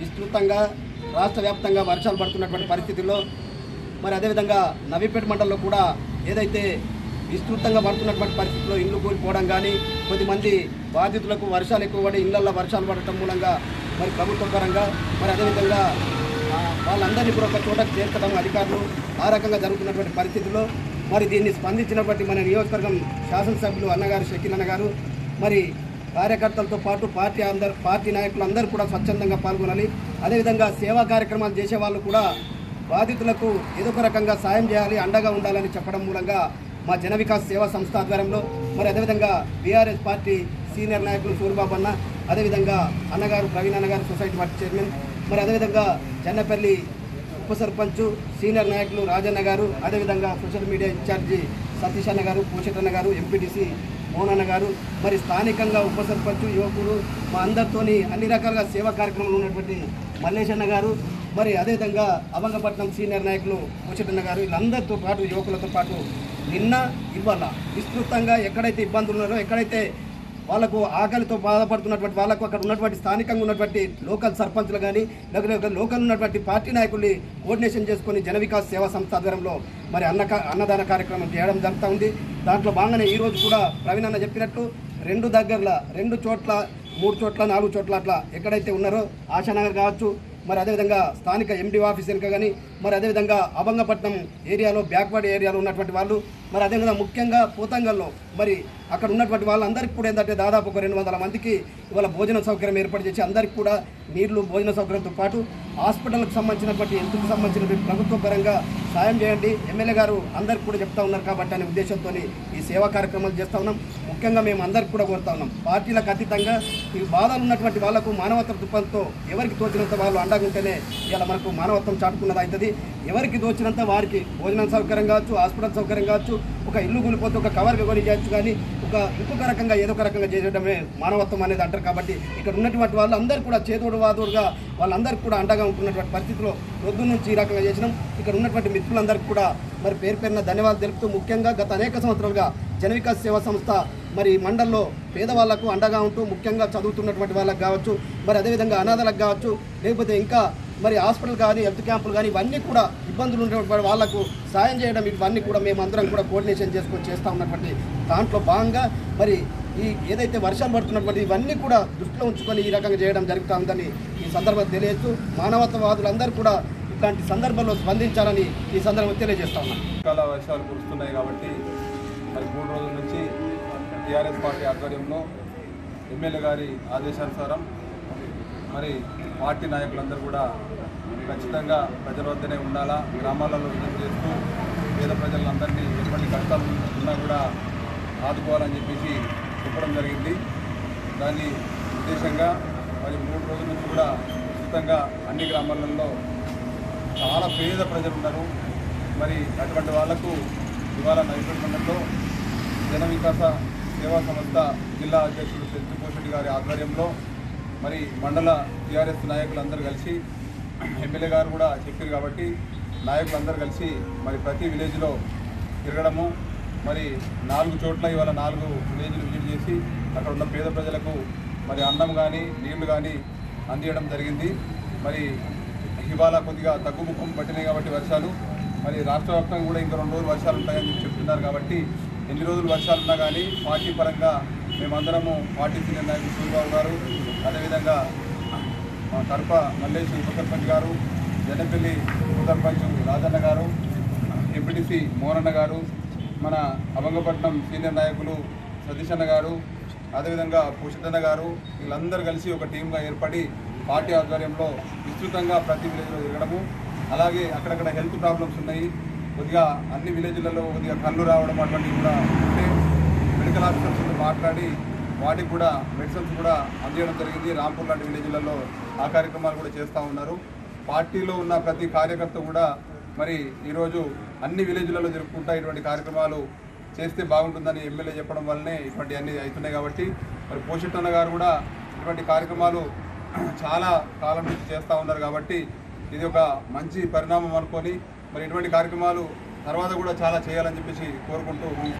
విస్తృతంగా రాష్ట్ర వ్యాప్తంగా వర్షాలు పడుతున్నటువంటి పరిస్థితుల్లో మరి అదేవిధంగా నవీపేట మండలంలో కూడా ఏదైతే విస్తృతంగా పడుతున్నటువంటి పరిస్థితుల్లో ఇల్లు కూలిపోవడం కానీ కొద్దిమంది బాధితులకు వర్షాలు ఎక్కువ పడి ఇళ్లలో వర్షాలు పడటం మూలంగా మరి ప్రభుత్వ పరంగా మరి అదేవిధంగా ఆ, వాళ్ళందరినీ కూడా ఒక చోటకు చేర్చడం అధికారులు ఆ రకంగా జరుగుతున్నటువంటి పరిస్థితుల్లో మరి దీన్ని స్పందించినటువంటి మన నియోజకవర్గం శాసనసభ్యులు అన్నగారు షకీల్ అన్న గారు మరి కార్యకర్తలతో పాటు పార్టీ అందరు పార్టీ నాయకులు అందరూ కూడా స్వచ్ఛందంగా పాల్గొనాలి అదేవిధంగా సేవా కార్యక్రమాలు చేసే వాళ్ళు కూడా బాధితులకు ఏదో ఒక రకంగా సాయం చేయాలి అండగా ఉండాలని చెప్పడం మూలంగా మా జన వికాస్ సేవా సంస్థ ఆధ్వర్యంలో మరి అదేవిధంగా బీఆర్ఎస్ పార్టీ సీనియర్ నాయకులు సూరిబాబు అన్న అదేవిధంగా అన్నగారు ప్రవీణ్ అన్నగారు సొసైటీ పార్టీ చైర్మన్ మరి అదేవిధంగా చెన్నపల్లి ఉప సర్పంచ్ సీనియర్ నాయకులు రాజన్న గారు అదేవిధంగా సోషల్ మీడియా ఇన్ఛార్జి సతీష్ అన్న గారు పూషితన్న గారు ఎంపీటీసీ మోహనన్న గారు మరి స్థానికంగా ఉప సర్పంచ్ యువకులు మా అందరితోని అన్ని రకాలుగా సేవా కార్యక్రమాలు ఉన్నటువంటి మల్లేశన్న గారు మరి అదేవిధంగా అవంగపట్నం సీనియర్ నాయకులు పూషితన్న గారు వీళ్ళందరితో పాటు యువకులతో పాటు నిన్న ఇవాళ విస్తృతంగా ఎక్కడైతే ఇబ్బందులు ఉన్నారో ఎక్కడైతే వాళ్ళకు ఆకలితో బాధపడుతున్నటువంటి వాళ్ళకు అక్కడ ఉన్నటువంటి స్థానికంగా ఉన్నటువంటి లోకల్ సర్పంచ్లు కానీ లేకపోతే లోకల్ ఉన్నటువంటి పార్టీ నాయకుల్ని కోఆర్డినేషన్ చేసుకొని జన వికాస్ సేవా సంస్థ ఆధ్వర్యంలో మరి అన్న అన్నదాన కార్యక్రమం చేయడం జరుగుతూ ఉంది దాంట్లో భాగంగానే ఈ రోజు కూడా ప్రవీణ్ అన్న చెప్పినట్టు రెండు దగ్గరల రెండు చోట్ల మూడు చోట్ల నాలుగు చోట్ల అట్లా ఎక్కడైతే ఉన్నారో ఆశానగర్ కావచ్చు మరి అదేవిధంగా స్థానిక ఎండి ఆఫీస్ వెనుక కానీ మరి అదేవిధంగా అభంగపట్నం ఏరియాలో బ్యాక్వర్డ్ ఏరియాలో ఉన్నటువంటి వాళ్ళు మరి అదేవిధంగా ముఖ్యంగా పోతంగల్లో మరి అక్కడ ఉన్నటువంటి వాళ్ళందరికీ కూడా ఏంటంటే దాదాపు ఒక రెండు వందల మందికి ఇవాళ భోజన సౌకర్యం ఏర్పాటు చేసి అందరికీ కూడా నీళ్లు భోజన సౌకర్యంతో పాటు హాస్పిటల్కి సంబంధించినటువంటి హెల్త్కి సంబంధించినటువంటి ప్రభుత్వ పరంగా సాయం చేయండి ఎమ్మెల్యే గారు అందరికీ కూడా చెప్తా ఉన్నారు కాబట్టి అనే ఉద్దేశంతో ఈ సేవా కార్యక్రమాలు చేస్తూ ఉన్నాం ముఖ్యంగా మేము అందరికి కూడా కోరుతా ఉన్నాం పార్టీలకు అతీతంగా ఈ బాధలు ఉన్నటువంటి వాళ్లకు మానవత్వ దృక్పథంతో ఎవరికి తోచినంత వాళ్ళు అండగా ఉంటేనే ఇలా మనకు మానవత్వం చాటుకున్నది అవుతుంది ఎవరికి తోచినంత వారికి భోజనం సౌకర్యం కావచ్చు హాస్పిటల్ సౌకర్యం కావచ్చు ఒక ఇల్లు కూలిపోతే ఒక కవర్ కొని చేయొచ్చు కానీ ఒక ఇంకొక రకంగా ఏదో ఒక రకంగా చేయడమే మానవత్వం అనేది అంటారు కాబట్టి ఇక్కడ ఉన్నటువంటి వాళ్ళు అందరూ కూడా చేదోడు వాదోడుగా వాళ్ళందరికీ కూడా అండగా ఉంటున్నటువంటి పరిస్థితిలో రొద్దు నుంచి ఈ రకంగా చేసినాం ఇక్కడ ఉన్నటువంటి మిత్రులందరికీ కూడా మరి పేరు పేరున ధన్యవాదాలు తెలుపుతూ ముఖ్యంగా గత అనేక సంవత్సరాలుగా జనవికాస్ సేవా సంస్థ మరి మండల్లో పేదవాళ్లకు అండగా ఉంటూ ముఖ్యంగా చదువుతున్నటువంటి వాళ్ళకి కావచ్చు మరి అదేవిధంగా అనాథలకు కావచ్చు లేకపోతే ఇంకా మరి హాస్పిటల్ కానీ హెల్త్ క్యాంపులు కానీ ఇవన్నీ కూడా ఇబ్బందులు ఉన్నటువంటి వాళ్ళకు సాయం చేయడం ఇవన్నీ కూడా మేము అందరం కూడా కోఆర్డినేషన్ చేసుకొని చేస్తూ ఉన్నటువంటి దాంట్లో భాగంగా మరి ఈ ఏదైతే వర్షాలు పడుతున్నటువంటి ఇవన్నీ కూడా దృష్టిలో ఉంచుకొని ఈ రకంగా చేయడం జరుగుతూ ఉందని ఈ సందర్భంగా తెలియజేస్తూ మానవత్వవాదులందరూ కూడా ఇట్లాంటి సందర్భంలో స్పందించాలని ఈ సందర్భంగా తెలియజేస్తా ఉన్నాం చాలా వర్షాలు కురుస్తున్నాయి కాబట్టి మరి మూడు రోజుల నుంచి టీఆర్ఎస్ పార్టీ ఆధ్వర్యంలో ఎమ్మెల్యే గారి ఆదేశానుసారం మరి పార్టీ నాయకులందరూ కూడా ఖచ్చితంగా ప్రజల వద్దనే ఉండాలా గ్రామాలలో విజిట్ చేస్తూ పేద ప్రజలందరినీ ఎటువంటి కష్టాలు ఉన్నా కూడా ఆదుకోవాలని చెప్పేసి చెప్పడం జరిగింది దాని ఉద్దేశంగా మరి మూడు రోజుల నుంచి కూడా ఖచ్చితంగా అన్ని గ్రామాలలో చాలా పేద ప్రజలు ఉన్నారు మరి అటువంటి వాళ్లకు ఇవాళ నైపుణ్య మండలంలో జన వికాస సేవా సంస్థ జిల్లా అధ్యక్షుడు శక్తిపోషెడ్డి గారి ఆధ్వర్యంలో మరి మండల టీఆర్ఎస్ నాయకులందరూ కలిసి ఎమ్మెల్యే గారు కూడా చెప్పారు కాబట్టి నాయకులందరూ కలిసి మరి ప్రతి విలేజ్లో తిరగడము మరి నాలుగు చోట్ల ఇవాళ నాలుగు విలేజ్లు విజిట్ చేసి అక్కడ ఉన్న పేద ప్రజలకు మరి అన్నం కానీ నీళ్లు కానీ అందియడం జరిగింది మరి ఇవాళ కొద్దిగా తగ్గుముఖం పట్టినాయి కాబట్టి వర్షాలు మరి రాష్ట్ర వ్యాప్తంగా కూడా ఇంకా రెండు రోజులు వర్షాలు ఉంటాయని చెప్పి చెప్తున్నారు కాబట్టి ఎన్ని రోజులు వర్షాలు ఉన్నా కానీ పార్టీ పరంగా మేమందరము పార్టీ సీనియర్ నాయకులు సూర్యబాబు గారు అదేవిధంగా మా కడప మల్లేష్ ఉప సర్పంచ్ గారు జనపల్లి ఉప సర్పంచ్ రాజన్న గారు ఎంపీటీసీ మోహనన్న గారు మన అభంగపట్నం సీనియర్ నాయకులు సతీష్ అన్న గారు అదేవిధంగా పూషితన్న గారు వీళ్ళందరూ కలిసి ఒక టీంగా ఏర్పడి పార్టీ ఆధ్వర్యంలో విస్తృతంగా ప్రతి విలేజ్లో తిరగడము అలాగే అక్కడక్కడ హెల్త్ ప్రాబ్లమ్స్ ఉన్నాయి కొద్దిగా అన్ని విలేజ్లలో కొద్దిగా కళ్ళు రావడం అటువంటివి కూడా ఉంటే మెడికల్ ఆఫీసర్స్తో మాట్లాడి వాటికి కూడా మెడిసిన్స్ కూడా అందించడం జరిగింది రాంపూర్ లాంటి విలేజ్లలో ఆ కార్యక్రమాలు కూడా చేస్తూ ఉన్నారు పార్టీలో ఉన్న ప్రతి కార్యకర్త కూడా మరి ఈరోజు అన్ని విలేజ్లలో జరుపుకుంటా ఇటువంటి కార్యక్రమాలు చేస్తే బాగుంటుందని ఎమ్మెల్యే చెప్పడం వల్లనే ఇటువంటి అన్ని అవుతున్నాయి కాబట్టి మరి పోషిట్టన్న గారు కూడా ఇటువంటి కార్యక్రమాలు చాలా కాలం నుంచి చేస్తూ ఉన్నారు కాబట్టి ఇది ఒక మంచి పరిణామం అనుకొని మరి ఇటువంటి కార్యక్రమాలు తర్వాత కూడా చాలా చేయాలని చెప్పేసి కోరుకుంటూ